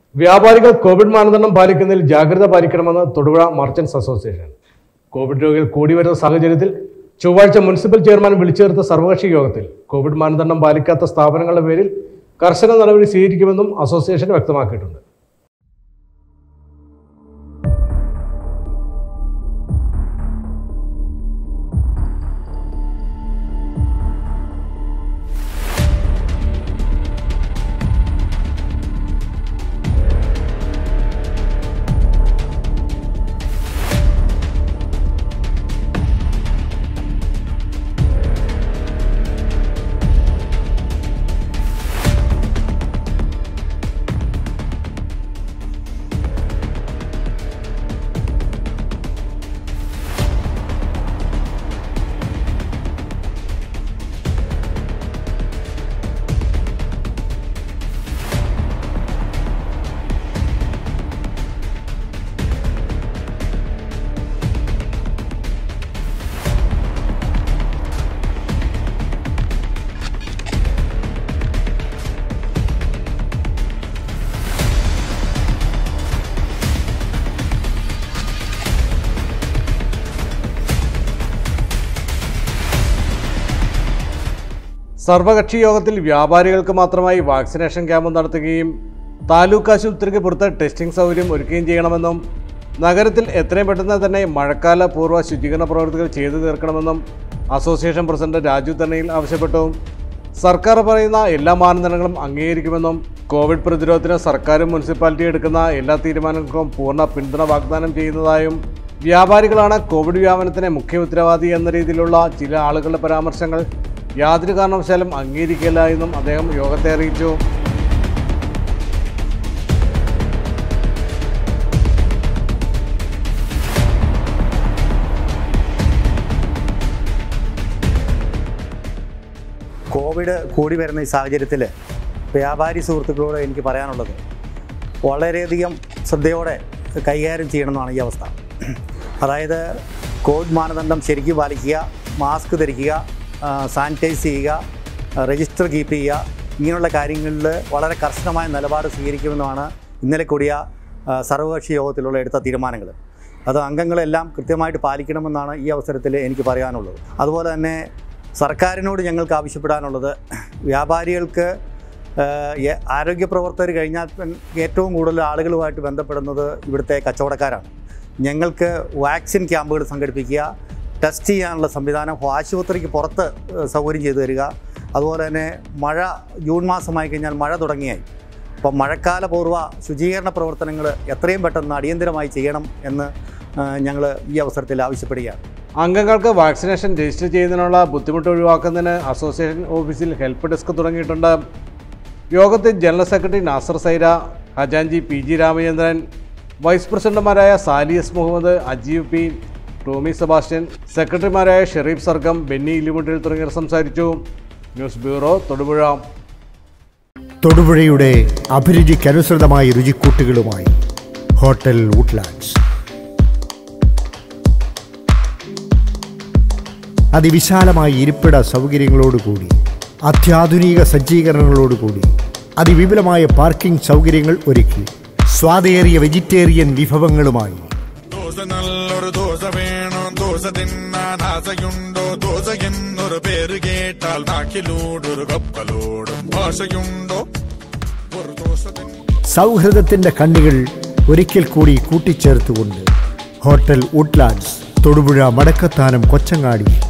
വ്യാപാരികൾ കോവിഡ് മാനദണ്ഡം പാലിക്കുന്നതിൽ ജാഗ്രത പാലിക്കണമെന്ന് തൊടുപുഴ മർച്ചന്റ്സ് അസോസിയേഷൻ കോവിഡ് രോഗികൾ കൂടി വരുന്ന സാഹചര്യത്തിൽ ചൊവ്വാഴ്ച മുനിസിപ്പൽ ചെയർമാൻ വിളിച്ചു ചേർത്ത സർവകക്ഷി യോഗത്തിൽ കോവിഡ് മാനദണ്ഡം പാലിക്കാത്ത സ്ഥാപനങ്ങളുടെ പേരിൽ കർശന നടപടി സ്വീകരിക്കുമെന്നും അസോസിയേഷൻ വ്യക്തമാക്കിയിട്ടുണ്ട് സർവകക്ഷി യോഗത്തിൽ വ്യാപാരികൾക്ക് മാത്രമായി വാക്സിനേഷൻ ക്യാമ്പ് നടത്തുകയും താലൂക്ക് ആശുപത്രിക്ക് പുറത്ത് ടെസ്റ്റിംഗ് സൗകര്യം ഒരുക്കുകയും ചെയ്യണമെന്നും നഗരത്തിൽ എത്രയും പെട്ടെന്ന് തന്നെ മഴക്കാല പൂർവ്വ ശുചീകരണ പ്രവൃത്തികൾ ചെയ്തു തീർക്കണമെന്നും അസോസിയേഷൻ പ്രസിഡന്റ് രാജു തന്നയിൽ ആവശ്യപ്പെട്ടു സർക്കാർ പറയുന്ന എല്ലാ മാനദണ്ഡങ്ങളും അംഗീകരിക്കുമെന്നും കോവിഡ് പ്രതിരോധത്തിന് സർക്കാരും മുനിസിപ്പാലിറ്റി എടുക്കുന്ന എല്ലാ തീരുമാനങ്ങൾക്കും പൂർണ്ണ പിന്തുണ വാഗ്ദാനം ചെയ്യുന്നതായും വ്യാപാരികളാണ് കോവിഡ് വ്യാപനത്തിന് മുഖ്യ ഉത്തരവാദി എന്ന രീതിയിലുള്ള ചില ആളുകളുടെ പരാമർശങ്ങൾ യാതൊരു കാരണവശാലും അംഗീകരിക്കില്ല എന്നും അദ്ദേഹം യോഗത്തെ അറിയിച്ചു കോവിഡ് കൂടി വരുന്ന ഈ സാഹചര്യത്തിൽ വ്യാപാരി സുഹൃത്തുക്കളോട് എനിക്ക് പറയാനുള്ളത് വളരെയധികം ശ്രദ്ധയോടെ കൈകാര്യം ചെയ്യണമെന്നാണ് ഈ അവസ്ഥ അതായത് കോവിഡ് മാനദണ്ഡം ശരിക്കും പാലിക്കുക മാസ്ക് ധരിക്കുക സാനിറ്റൈസ് ചെയ്യുക രജിസ്റ്റർ കീപ്പ് ചെയ്യുക ഇങ്ങനെയുള്ള കാര്യങ്ങളിൽ വളരെ കർശനമായ നിലപാട് സ്വീകരിക്കുമെന്നാണ് ഇന്നലെ കൂടിയ ആ, സർവകക്ഷി യോഗത്തിലുള്ള എടുത്ത തീരുമാനങ്ങൾ അത് അംഗങ്ങളെല്ലാം കൃത്യമായിട്ട് പാലിക്കണമെന്നാണ് ഈ അവസരത്തിൽ എനിക്ക് പറയാനുള്ളത് അതുപോലെ തന്നെ സർക്കാരിനോട് ഞങ്ങൾക്ക് ആവശ്യപ്പെടാനുള്ളത് വ്യാപാരികൾക്ക് ഏഹ്, എ- ആരോഗ്യ പ്രവർത്തകർ കഴിഞ്ഞാൽ പിന്നെ ഏറ്റവും കൂടുതൽ ആളുകളുമായിട്ട് ബന്ധപ്പെടുന്നത് ഇവിടുത്തെ കച്ചവടക്കാരാണ് ഞങ്ങൾക്ക് വാക്സിൻ ക്യാമ്പുകൾ സംഘടിപ്പിക്കുക ടെസ്റ്റ് ചെയ്യാനുള്ള സംവിധാനം ആശുപത്രിക്ക് പുറത്ത് ഏഹ്, സൗകര്യം ചെയ്തു തരിക അതുപോലെ തന്നെ മഴ ജൂൺ മാസമായി കഴിഞ്ഞാൽ മഴ തുടങ്ങിയായി അപ്പം മഴക്കാല പൂർവ്വ ശുചീകരണ പ്രവർത്തനങ്ങൾ എത്രയും പെട്ടെന്ന് അടിയന്തരമായി ചെയ്യണം എന്ന് ഞങ്ങൾ ഈ അവസരത്തിൽ ആവശ്യപ്പെടുകയാണ് അംഗങ്ങൾക്ക് വാക്സിനേഷൻ രജിസ്റ്റർ ചെയ്യുന്നതിനുള്ള ബുദ്ധിമുട്ട് ഒഴിവാക്കുന്നതിന് അസോസിയേഷൻ ഓഫീസിൽ ഹെൽപ്പ് ഡെസ്ക് തുടങ്ങിയിട്ടുണ്ട് യോഗത്തിൽ ജനറൽ സെക്രട്ടറി നാസർ സൈര ഖജാൻജി പി ജി രാമചന്ദ്രൻ വൈസ് പ്രസിഡന്റുമാരായ Sali S Muhammad Ajeev P Tomy Sebastian സെക്രട്ടറിമാരായ ഷെറീഫ് സർഗം ബെന്നി ഇലിമുട്ടിൽ തുടങ്ങിയവർ സംസാരിച്ചു ന്യൂസ് ബ്യൂറോ തൊടുപുഴ തൊടുപുഴയുടെ അഭിരുചിക്കനുസൃതമായ രുചിക്കൂട്ടുകളുമായി ഹോട്ടൽ വുഡ്ലാൻഡ്സ് അതിവിശാലമായ ഇരിപ്പിട സൗകര്യങ്ങളോടുകൂടി അത്യാധുനിക സജ്ജീകരണങ്ങളോടുകൂടി അതിവിപുലമായ പാർക്കിംഗ് സൗകര്യങ്ങൾ ഒരുക്കി സ്വാദേറിയ വെജിറ്റേറിയൻ വിഭവങ്ങളുമായി ദോശ നല്ലൊരു ദോശ വേണം ദോശ തിന്നാൻ ആശയുണ്ടോ ദോശ എന്നൊരു പേര് കേട്ടാൽ നാക്കിലൂടൊരു കപ്പലോടും ഭാഷയുണ്ടോ ഒരു ദോശ തിന്ന സൗഹൃദത്തിന്റെ കണ്ണികൾ ഒരിക്കൽ കൂടി കൂട്ടിച്ചേർത്തുകൊണ്ട് ഹോട്ടൽ വുഡ്ലാൻഡ്സ് തൊടുപുഴ മടക്കത്താനം കൊച്ചങ്ങാടി